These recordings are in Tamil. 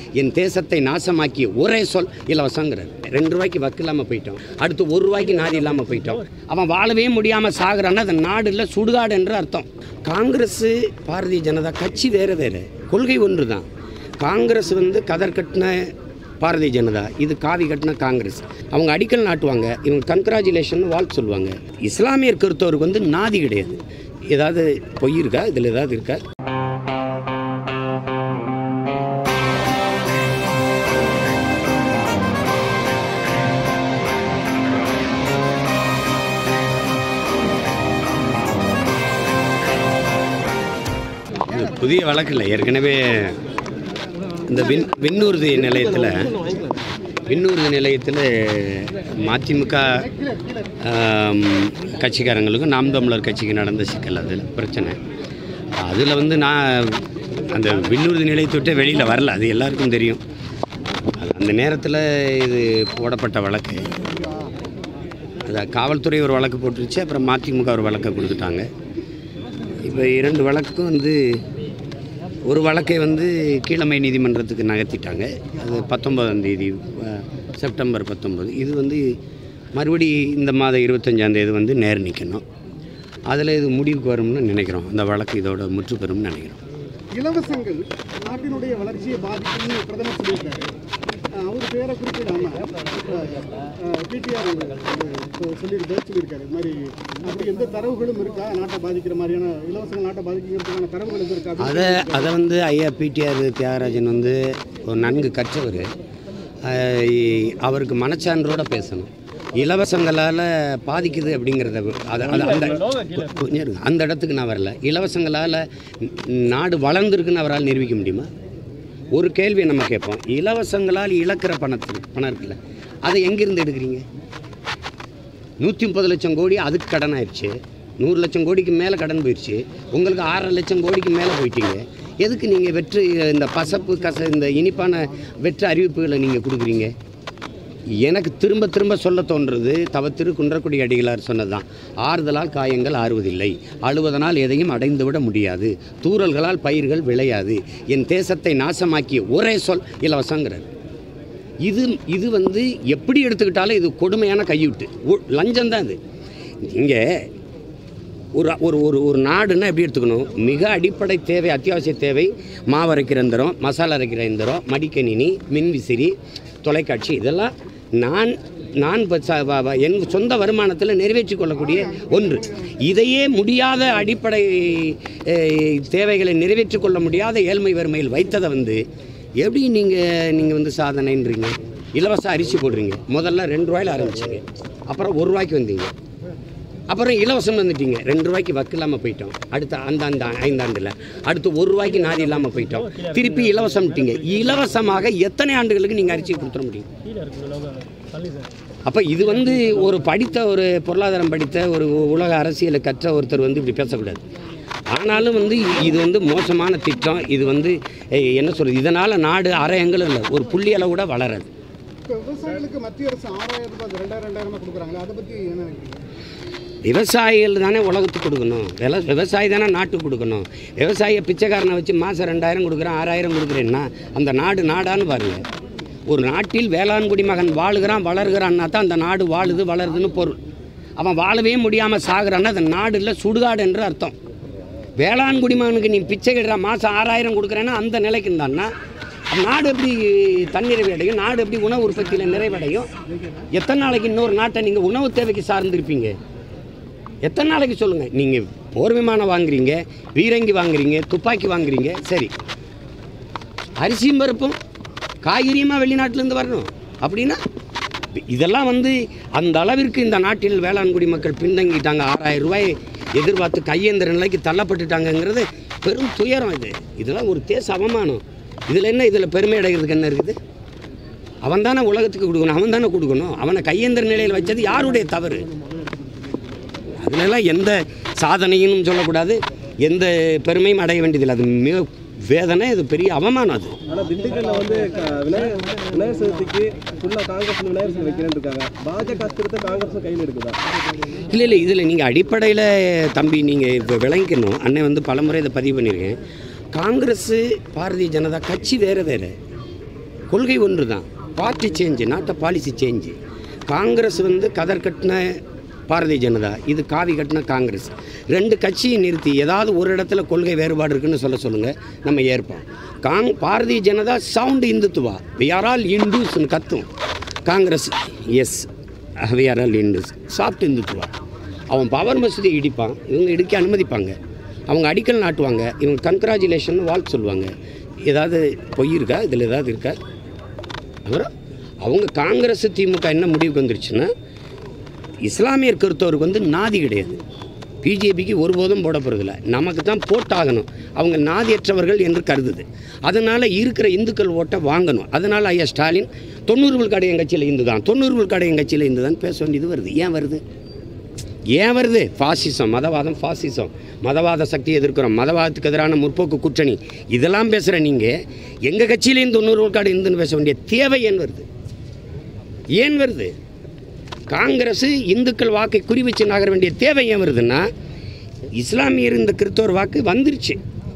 என் தேசத்தை நாசமாக்கிய ஒரே சொல் இலவசங்கிறார் ரெண்டு ரூபாய்க்கு வக்கு இல்லாமல் போயிட்டோம் அடுத்து ஒரு ரூபாய்க்கு நாதி இல்லாமல் போயிட்டோம் அவன் வாழவே முடியாமல் சாகுறான்னா அது நாடு இல்லை சுடுகாடு என்று அர்த்தம் காங்கிரஸ் பாரதிய ஜனதா கட்சி வேறு வேறு கொள்கை ஒன்று தான் காங்கிரஸ் வந்து கதர் கட்டின பாரதிய ஜனதா இது காவி கட்டின காங்கிரஸ் அவங்க அடிக்கல் நாட்டுவாங்க இவங்க கங்க்ராச்சுலேஷன் வாழ்த்து சொல்லுவாங்க இஸ்லாமியர் கருத்தவருக்கு வந்து நாதி கிடையாது ஏதாவது பொய் இருக்கா இதில் ஏதாவது இருக்கா இது புதிய வழக்கு இல்லை ஏற்கனவே இந்த விண் விண்ணூர்தி நிலையத்தில் விண்ணூர்தி நிலையத்தில் மதிமுக ஆம், கட்சிக்காரங்களுக்கும் நாம் தமிழர் கட்சிக்கு நடந்த சிக்கல் அதில் பிரச்சனை அதில் வந்து நான் அந்த விண்ணூர்தி நிலையத்தை விட்டு வெளியில் வரல அது எல்லாருக்கும் தெரியும் அது அந்த நேரத்தில் இது போடப்பட்ட வழக்கு அதை காவல்துறை ஒரு வழக்கு போட்டுருச்சு அப்புறம் மதிமுக ஒரு வழக்கை கொடுத்துட்டாங்க இப்போ இரண்டு வழக்கும் வந்து ஒரு வழக்கை வந்து கீழமை நீதிமன்றத்துக்கு நகர்த்திட்டாங்க அது பத்தொன்பதாம் தேதி அஹ், செப்டம்பர் பத்தொன்பது இது வந்து மறுபடி இந்த மாதம் இருபத்தஞ்சாம் தேதி வந்து நேர் நிற்கணும் அதில் இது முடிவுக்கு வரும்னு நினைக்கிறோம் அந்த வழக்கு இதோட முற்று பெறும்னு நினைக்கிறோம் இலவசங்கள் நாட்டினுடைய வளர்ச்சியை பாதிக்கும்னு பிரதமர் சொல்லியிருக்காரு அஹ் அவர் பேரை குறிப்பிடாம பிடிஆர் சொல்லியிருக்காரு சொல்லியிருக்காரு இது மாதிரி அப்படி எந்த தரவுகளும் இருக்கா நாட்டை பாதிக்கிற மாதிரியான இலவசங்கள் நாட்டை பாதிக்கிறதுக்கான தரவுகள் எதுவும் இருக்கா அதை அதை வந்து ஐயா பிடிஆர் தியாகராஜன் வந்து ஒரு நன்கு கற்றவர் அஹ், இ- அவருக்கு மனச்சான்றோட பேசணும் இலவசங்களால் பாதிக்குது அப்படிங்கிறத அது அது அந்த கொஞ்சம் இருங்க. அந்த இடத்துக்கு நான் வரல இலவசங்களால் நாடு வளர்ந்துருக்குன்னு அவரால் நிரூபிக்க முடியுமா ஒரு கேள்வியை நம்ம கேட்போம் இலவசங்களால் இழக்கிற பணத்துக்கு பணம் இருக்குல்ல அதை எங்கேருந்து எடுக்கிறீங்க நூற்றி முப்பது லட்சம் கோடி அதுக்கு கடன் ஆயிடுச்சு நூறு லட்சம் கோடிக்கு மேலே கடன் போயிடுச்சு உங்களுக்கு ஆறரை லட்சம் கோடிக்கு மேலே போயிட்டீங்க எதுக்கு நீங்கள் வெற்று இந்த பசப்பு கச இந்த இனிப்பான வெற்று அறிவிப்புகளை நீங்கள் கொடுக்குறீங்க எனக்கு திரும்ப திரும்ப சொல்ல தோன்றது தவத்திரு குன்றக்குடி அடிகளார் சொன்னதுதான் ஆறுதலால் காயங்கள் ஆறுவதில்லை அழுவதனால் எதையும் அடைந்து விட முடியாது தூறல்களால் பயிர்கள் விளையாது என் தேசத்தை நாசமாக்கிய ஒரே சொல் இலவசங்கிறார் இது இது வந்து எப்படி எடுத்துக்கிட்டாலும் இது கொடுமையான கையூட்டு உ- லஞ்சம் தான் இது இங்கே ஒரு ஒரு ஒரு ஒரு நாடுன்னா எப்படி எடுத்துக்கணும் மிக அடிப்படை தேவை அத்தியாவசிய தேவை மாவு அரைக்கிற எந்திரம் மசாலா அரைக்கிற எந்திரம் மடிக்கணினி மின்விசிறி தொலைக்காட்சி இதெல்லாம் நான் நான் இப்ப ச- வ- வ- என் சொந்த வருமானத்தில் நிறைவேற்றி கொள்ளக்கூடிய ஒன்று இதையே முடியாத அடிப்படை அஹ், தேவைகளை நிறைவேற்றிக் கொள்ள முடியாத ஏழ்மை வறுமையில் வைத்ததை வந்து எப்படி நீங்கள் நீங்கள் வந்து சாதனைன்றீங்க இலவச அரிசி போடுறீங்க முதல்ல ரெண்டு ரூபாயில் ஆரம்பிச்சிங்க அப்புறம் ஒரு ரூபாய்க்கு வந்தீங்க அப்புறம் இலவசம் வந்துட்டீங்க ரெண்டு ரூபாய்க்கு வக்கு இல்லாமல் போயிட்டோம் அடுத்த அந்த அந்த ஐந்தாண்டில் அடுத்து ஒரு ரூபாய்க்கு நாதி இல்லாமல் போயிட்டோம் திருப்பி இலவசம்ட்டீங்க இலவசமாக எத்தனை ஆண்டுகளுக்கு நீங்கள் அரிசி கொடுத்துட முடியும் அப்போ இது வந்து ஒரு படித்த ஒரு பொருளாதாரம் படித்த ஒரு உலக அரசியலை கற்ற ஒருத்தர் வந்து இப்படி பேசக்கூடாது ஆனாலும் வந்து இது வந்து மோசமான திட்டம் இது வந்து eh, என்ன சொல்கிறது இதனால் நாடு அரை எங்களும் இல்லை ஒரு புள்ளி அளவு கூட வளராது இப்போ விவசாயிகளுக்கு மத்திய அரசு ஆறாயிரம் ரூபாய் அது ரெண்டாயிரம் ரெண்டாயிரமா கொடுக்குறாங்களே அதை பற்றி என்ன நினைக்கிறீங்க விவசாயிகள் தானே உலகத்துக்கு கொடுக்கணும் வில விவசாயி தானே நாட்டுக்கு கொடுக்கணும் விவசாயியை பிச்சைக்காரனை வச்சு மாதம் ரெண்டாயிரம் கொடுக்குறேன் ஆறாயிரம் கொடுக்குறேன்னா அந்த நாடு நாடான்னு பாருங்க ஒரு நாட்டில் வேளாண் குடிமகன் வாழுகிறான் வளர்கிறான்னா தான் அந்த நாடு வாழுது வளருதுன்னு பொருள் அவன் வாழவே முடியாமல் சாகுறான்னா அந்த நாடு இல்லை சுடுகாடு என்று அர்த்தம் வேளாண் குடிமகனுக்கு நீ பிச்சை கிடுறா மாதம் ஆறாயிரம் கொடுக்குறேன்னா அந்த நிலைக்கு இருந்தான்னா நாடு எப்படி தன்னிறைவு அடையும் நாடு எப்படி உணவு உற்பத்தியில் நிறைவடையும் எத்தனை நாளைக்கு இன்னொரு நாட்டை நீங்கள் உணவு தேவைக்கு சார்ந்திருப்பீங்க எத்தனை நாளைக்கு சொல்லுங்கள் நீங்கள் போர் விமானம் வாங்குறீங்க வீரங்கி வாங்குறீங்க துப்பாக்கி வாங்குறீங்க சரி அரிசியும் பருப்பும் காய்கறியுமா வெளிநாட்டிலேருந்து வரணும் அப்படின்னா இதெல்லாம் வந்து அந்த அளவிற்கு இந்த நாட்டில் வேளாண் குடிமக்கள் பின்தங்கிட்டாங்க ஆறாயிரம் ரூபாய் எதிர்பார்த்து கையேந்திர நிலைக்கு தள்ளப்பட்டுட்டாங்கங்கிறது பெரும் துயரம் இது இதெல்லாம் ஒரு தேச அவமானம் இதில் என்ன இதில் பெருமை அடைகிறதுக்கு என்ன இருக்குது அவன் தானே உலகத்துக்கு கொடுக்கணும் அவன் தானே கொடுக்கணும் அவனை கையேந்திர நிலையில் வச்சது யாருடைய தவறு அதுலலாம் எந்த சாதனையும் சொல்லக்கூடாது எந்த பெருமையும் அடைய வேண்டியதில்லை அது மிக வேதனை இது பெரிய அவமானம் அது ஆனா திண்டுக்கல்ல வந்து க- விநாயகர் விநாயகர் சதுர்த்திக்கு ஃபுல்லா காங்கிரஸ் விநாயகர் சதுர்த்தி வைக்கிறேன்னு இருக்காங்க பாஜக திருத்த காங்கிரஸ் கையில் எடுக்குதா இல்லை இல்லை இதில் நீங்கள் அடிப்படையில் தம்பி நீங்கள் இப்போ விளங்கிக்கணும் அண்ணன் வந்து பலமுறை இதை பதிவு பண்ணியிருக்கேன் காங்கிரஸ் பாரதிய ஜனதா கட்சி வேறு வேறு கொள்கை ஒன்று தான் பார்ட்டி சேஞ்சு நாட்ட பாலிசி சேஞ்சு காங்கிரஸ் வந்து கதர் கட்டின பாரதிய ஜனதா இது காவி கட்டின காங்கிரஸ் ரெண்டு கட்சியை நிறுத்தி ஏதாவது ஒரு இடத்துல கொள்கை வேறுபாடு இருக்குன்னு சொல்ல சொல்லுங்கள் நம்ம ஏற்போம் Cong Bharatiya Janata sound Hindutva we are all இந்துஸ்னு கத்தும் Congress yes we are all Hindus soft Hindutva அவன் பவர் மசூதியை இடிப்பான் இவங்க இடிக்க அனுமதிப்பாங்க அவங்க அடிக்கல் நாட்டுவாங்க இவங்க கன்க்ராச்சுலேஷன் வாழ்த்து சொல்லுவாங்க ஏதாவது பொய் இருக்கா இதில் ஏதாவது இருக்கா அப்புறம் அவங்க காங்கிரஸ் திமுக என்ன முடிவுக்கு வந்துருச்சுன்னா இஸ்லாமியர் கருத்தவருக்கு வந்து நாதி கிடையாது பிஜேபிக்கு ஒருபோதும் போட போகிறதில்ல நமக்கு தான் போட்டாகணும் அவங்க நாதியற்றவர்கள் என்று கருதுது அதனால் இருக்கிற இந்துக்கள் ஓட்டை வாங்கணும் அதனால் ஐயா ஸ்டாலின் தொண்ணூறு விழுக்காடு என் கட்சியில் இந்து தான் தொண்ணூறு விழுக்காடு என் கட்சியில் இந்து தான் பேச வேண்டியது வருது ஏன் வருது ஏன் வருது ஃபாசிசம் மதவாதம் ஃபாசிசம் மதவாத சக்தியை எதிர்க்கிறோம் மதவாதத்துக்கு எதிரான முற்போக்கு கூட்டணி இதெல்லாம் பேசுகிற நீங்கள் எங்கள் கட்சியிலேயும் தொண்ணூறு விழுக்காடு இந்துன்னு பேச வேண்டிய தேவை ஏன் வருது ஏன் வருது காங்கிரஸ் இந்துக்கள் வாக்கை குறி வச்சு நகர வேண்டிய தேவை ஏன் வருதுன்னா இஸ்லாமியர் இந்த கிறிஸ்தவர் வாக்கு வந்துருச்சு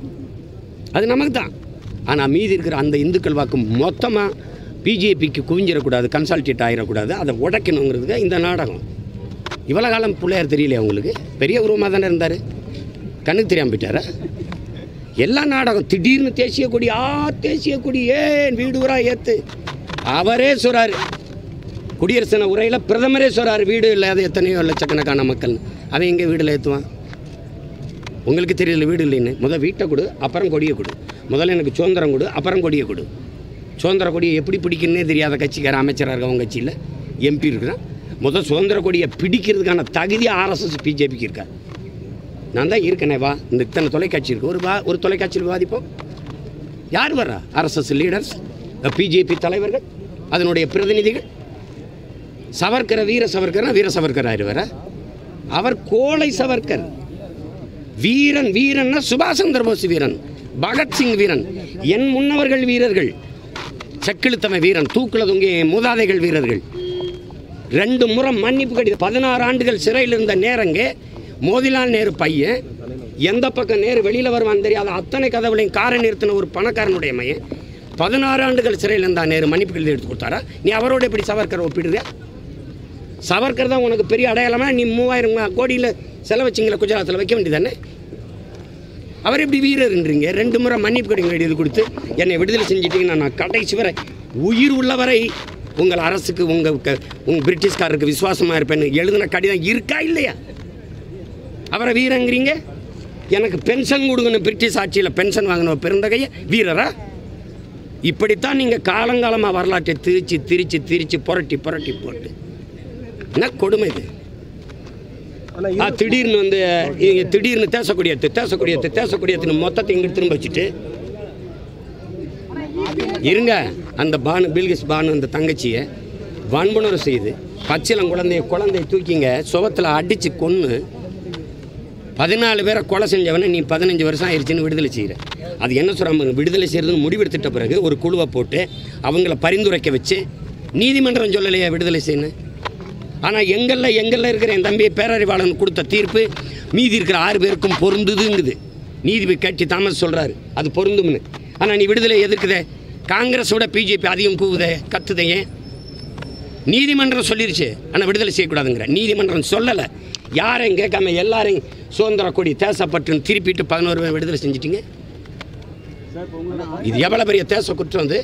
அது நமக்கு தான் ஆனால் மீதி இருக்கிற அந்த இந்துக்கள் வாக்கு மொத்தமாக பிஜேபிக்கு குவிஞ்சிடக்கூடாது கன்சால்டேட் ஆகிடக்கூடாது அதை உடைக்கணுங்கிறதுக்கு இந்த நாடகம் இவ்வளோ காலம் பிள்ளையார் தெரியலையா உங்களுக்கு பெரிய உருவமாக தானே இருந்தார் கண்ணுக்கு தெரியாமல் போயிட்டாரா எல்லா நாடகம் திடீர்னு தேசிய கொடி ஆ தேசிய கொடி ஏன் வீடு ஊரா ஏத்து அவரே சொல்றாரு குடியரசு தின உரையில் பிரதமரே சொல்றாரு வீடு இல்லாத எத்தனையோ லட்சக்கணக்கான மக்கள் அவன் எங்கே வீடில் ஏற்றுவான் உங்களுக்கு தெரியல வீடு இல்லைன்னு முதல் வீட்டை கொடு அப்புறம் கொடியை கொடு முதல்ல எனக்கு சுதந்திரம் கொடு அப்புறம் கொடியை கொடு சுதந்திர கொடியை எப்படி பிடிக்கணுன்னே தெரியாத கட்சிக்கார அமைச்சராக இருக்க அவங்க கட்சியில் எம்பி இருக்கிறான் முதல் சுதந்திர கொடியை பிடிக்கிறதுக்கான தகுதி ஆர்எஸ்எஸ் பிஜேபிக்கு இருக்கா நான் தான் இருக்கேனே வா இந்த இத்தனை தொலைக்காட்சி இருக்குது ஒரு வா ஒரு தொலைக்காட்சியில் விவாதிப்போம் யார் வர்றா ஆர்எஸ்எஸ் லீடர்ஸ் பிஜேபி தலைவர்கள் அதனுடைய பிரதிநிதிகள் சவர்கரை வீர சவர்கர்னா வீர சவர்கர் ஆயிடுவாரா அவர் கோலை சவர்கர் வீரன் வீரன்னா சுபாஷ் சந்திர போஸ் வீரன் பகத்சிங் வீரன் என் முன்னவர்கள் வீரர்கள் செக்கிழுத்தமை வீரன் தூக்குல தொங்கிய மூதாதைகள் வீரர்கள் ரெண்டு முறை மன்னிப்பு கடிதம் பதினாறு ஆண்டுகள் சிறையில் இருந்த நேரங்க மோதிலால் நேரு பையன் எந்த பக்கம் நேரு வெளியில் வருவான்னு தெரியாத அத்தனை கதவுலையும் காரை நிறுத்தின ஒரு பணக்காரனுடைய மையன் பதினாறு ஆண்டுகள் சிறையில் இருந்தா நேரு மன்னிப்பு கடிதம் எடுத்து கொடுத்தாரா நீ அவரோட எப்படி சவர்கர் ஒப்பிடுற சவர்கர் தான் உனக்கு பெரிய அடையாளமா நீ மூவாயிரம் கோடியில் செலவச்சிங்களா குஜராத்தில் வைக்க வேண்டியதானே அவர் எப்படி வீரர்ன்றீங்க ரெண்டு முறை மன்னிப்பு கடிதம் எழுதி கொடுத்து என்னை விடுதலை செஞ்சிட்டீங்கன்னா நான் கடைசி வரை உயிர் உள்ளவரை உங்கள் அரசுக்கு உங்கள் க- உங்க பிரிட்டிஷ்காரருக்கு விசுவாசமாக இருப்பேன்னு எழுதின கடிதம் இருக்கா இல்லையா அவரை வீரங்கிறீங்க எனக்கு பென்ஷன் கொடுக்கணும் பிரிட்டிஷ் ஆட்சியில் பென்ஷன் வாங்கின பெருந்தகைய வீரரா இப்படித்தான் நீங்கள் காலங்காலமாக வரலாற்றை திரிச்சு திரிச்சு திரிச்சு புரட்டி புரட்டி போட்டு என்ன கொடுமை இது ஆனா ஆ, திடீர்னு வந்து இங்க திடீர்னு தேசக்கூடியத்து தேசக்கூடியத்து தேசக்கூடியத்துன்னு மொத்தத்தை இங்கே திரும்ப வச்சுட்டு இருங்க அந்த பானு பில்கிஸ் பானு அந்த தங்கச்சியை வன்புணர்வு செய்து பச்சிலம் குழந்தைய குழந்தைய தூக்கிங்க சுவத்தில் அடித்து கொன்று பதினாலு பேரை கொலை செஞ்சவனை நீ பதினஞ்சு வருஷம் ஆயிடுச்சுன்னு விடுதலை செய்கிற அது என்ன சொல்கிறாங்க விடுதலை செய்கிறதுன்னு முடிவெடுத்துட்ட பிறகு ஒரு குழுவை போட்டு அவங்கள பரிந்துரைக்க வச்சு நீதிமன்றம் சொல்லலையா விடுதலை செய்யணும் ஆனால் எங்களில் எங்களில் இருக்கிற என் தம்பி பேரறிவாளன் கொடுத்த தீர்ப்பு மீதி இருக்கிற ஆறு பேருக்கும் பொருந்துதுங்குது நீதிபதி கட்சி தாமஸ் சொல்கிறாரு அது பொருந்தும்னு ஆனால் நீ விடுதலை எதிர்க்குதே காங்கிரஸோட பிஜேபி அதிகம் கூவுதே கத்துதே ஏன் நீதிமன்றம் சொல்லிருச்சு ஆனால் விடுதலை செய்யக்கூடாதுங்கிற நீதிமன்றம் சொல்லலை யாரையும் கேட்காம எல்லாரையும் சுதந்திர கொடி தேசப்பட்டுன்னு திருப்பிட்டு பதினோரு பேர் விடுதலை செஞ்சிட்டீங்க இது எவ்வளோ பெரிய தேச குற்றம் வந்து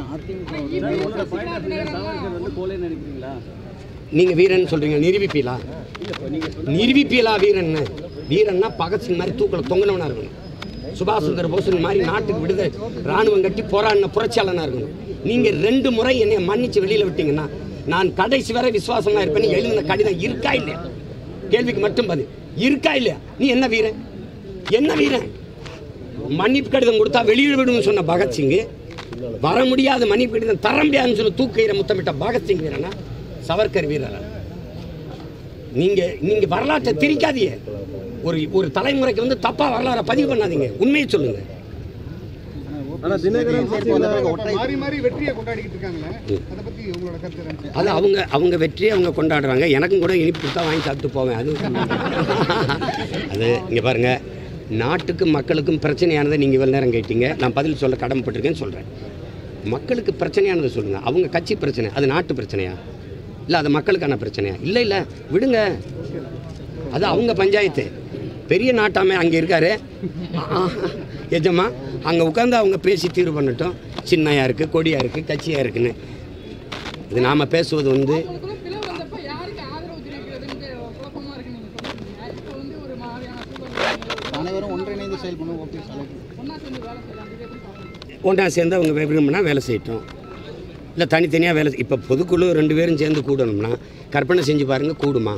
நீங்கள் வீரன் சொல்கிறீங்க நிரூபிப்பீலா நிரூபிப்பீலா வீரன் வீரன்னா பகத்சிங் மாதிரி தூக்கில் தொங்கினவனா இருக்கணும் சுபாஷ் சந்திர போஸ் மாதிரி நாட்டுக்கு விடுதலை ராணுவம் கட்டி போராடின புரட்சியாளனா இருக்கணும் நீங்கள் ரெண்டு முறை என்னை மன்னிச்சு வெளியில் விட்டீங்கன்னா நான் கடைசி வரை விசுவாசமா இருப்பேன்னு எழுதின கடிதம் இருக்கா இல்லையா கேள்விக்கு மட்டும் பதில் இருக்கா இல்லையா நீ என்ன வீரன் என்ன வீரன் மன்னிப்பு கடிதம் கொடுத்தா வெளியில் விடுன்னு சொன்ன பகத்சிங் வர முடியாத மன்னிப்பு கடிதம் தர முடியாதுன்னு சொல்லி தூக்கையில முத்தமிட்ட பகத்சிங் வீரனா சவர்கர் வீரரா நீங்க நீங்க வரலாற்றை திரிக்காதீங்க ஒரு ஒரு தலைமுறைக்கு வந்து தப்பா வரலாறை பதிவு பண்ணாதீங்க உண்மையை சொல்லுங்க ஆனா தினகரன் பார்த்தீங்கன்னா மாறி மாறி வெற்றியை கொண்டாடிக்கிட்டு இருக்காங்களே அதை பத்தி உங்களோட கருத்து என்ன? அது அவங்க அவங்க வெற்றியை அவங்க கொண்டாடுறாங்க எனக்கும் கூட இனிப்பு கொடுத்தா வாங்கி சாப்பிட்டு போவேன் அது அது இங்கே பாருங்க நாட்டுக்கும் மக்களுக்கும் பிரச்சனையானதை நீங்கள் இவ்வளோ நேரம் கேட்டீங்க நான் பதில் சொல்ல கடமைப்பட்டிருக்கேன்னு சொல்கிறேன் மக்களுக்கு பிரச்சனையானதை சொல்லுங்கள் அவங்க கட்சி பிரச்சனை அது நாட்டு பிரச்சனையா இல்லை அது மக்களுக்கான பிரச்சனையா இல்லை இல்லை விடுங்க அது அவங்க பஞ்சாயத்து பெரிய நாட்டாமே அங்கே இருக்காரு ஆ, எஜமா அங்கே உட்காந்து அவங்க பேசி தீர்வு பண்ணட்டும் சின்னையாக இருக்குது கொடியாக இருக்குது கட்சியாக இருக்குன்னு இது நாம் பேசுவது வந்து அவங்களுக்குள்ள பிளவு வந்தப்ப யாருக்கு ஆதரவு தெரிவிக்கிறதுன்னு குழப்பமா இருக்கு நீங்க சொல்றீங்க இப்போ வந்து ஒரு மாதிரியான சூழல் அனைவரும் ஒன்றிணைந்து செயல்படும் ஓபிஎஸ் அழைப்பு ஒன்னா சேர்ந்து வேலை செய்யலாம் இது எப்படி பார்க்கணும் ஒன்றா சேர்ந்து அவங்க விரும்பினா வேலை செய்யட்டும் இல்லை தனித்தனியாக வேலை இப்போ பொதுக்குழு ரெண்டு பேரும் சேர்ந்து கூடணும்னா கற்பனை செஞ்சு பாருங்கள் கூடுமா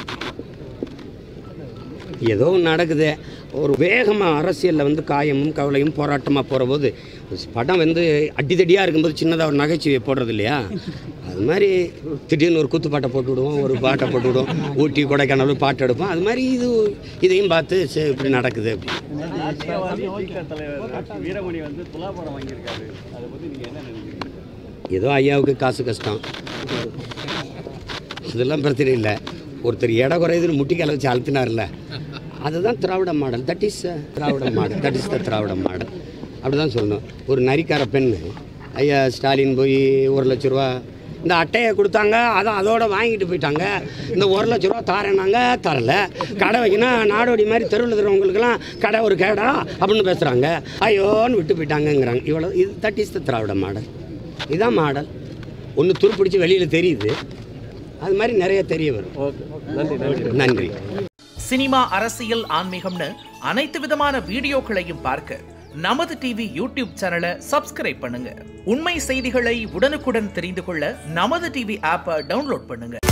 ஏதோ ஒன்று நடக்குது ஒரு வேகமாக அரசியலில் வந்து காயமும் கவலையும் போராட்டமாக போகிற போது படம் வந்து அடிதடியாக இருக்கும்போது சின்னதாக ஒரு நகைச்சுவை போடுறது இல்லையா அது மாதிரி திடீர்னு ஒரு குத்துப்பாட்டை போட்டு விடுவோம் ஒரு பாட்டை போட்டு விடுவோம் ஊட்டி கொடைக்கானல் பாட்டு எடுப்போம் அது மாதிரி இது இதையும் பார்த்து சரி இப்படி நடக்குது அப்படி அரசியல்வாதி திக தலைவர் வீரமணி வந்து துலாபரம் வாங்கியிருக்காரு அதை பற்றி நீங்கள் என்ன நினைக்கிறீங்க ஏதோ ஐயாவுக்கு காசு கஷ்டம் அதெல்லாம் பிரச்சனை இல்லை ஒருத்தர் எடை குறையுதுன்னு முட்டிக்கால வச்சு அழுத்தினார்ல அதுதான் Dravida model that is Dravida model that is the Dravida model அப்படி தான் சொல்லணும் ஒரு நரிக்கார பெண் ஐயா ஸ்டாலின் போய் ஒரு லட்ச ரூபா இந்த அட்டையை கொடுத்தாங்க அதை அதோட வாங்கிட்டு போயிட்டாங்க இந்த ஒரு லட்ச ரூபா தாரேனாங்க தரல கடை வைக்கணும் நாடோடி மாதிரி தெருவில் இருக்கிறவங்களுக்கெல்லாம் கடை ஒரு கேடா அப்படின்னு பேசுகிறாங்க ஐயோன்னு விட்டு போயிட்டாங்கங்கிறாங்க இவ்வளோ இது that is the Dravida model இதான் மாடல் ஒன்று துருப்பிடிச்சு வெளியில் தெரியுது அது மாதிரி நிறைய தெரிய வரும் ஓகே நன்றி நன்றி நன்றி சினிமா அரசியல் ஆன்மீகம்னு அனைத்து விதமான வீடியோக்களையும் பார்க்க நமது டிவி யூடியூப் சேனலை சப்ஸ்கிரைப் பண்ணுங்க உண்மை செய்திகளை உடனுக்குடன் தெரிந்து கொள்ள நமது டிவி ஆப்பை டவுன்லோட் பண்ணுங்க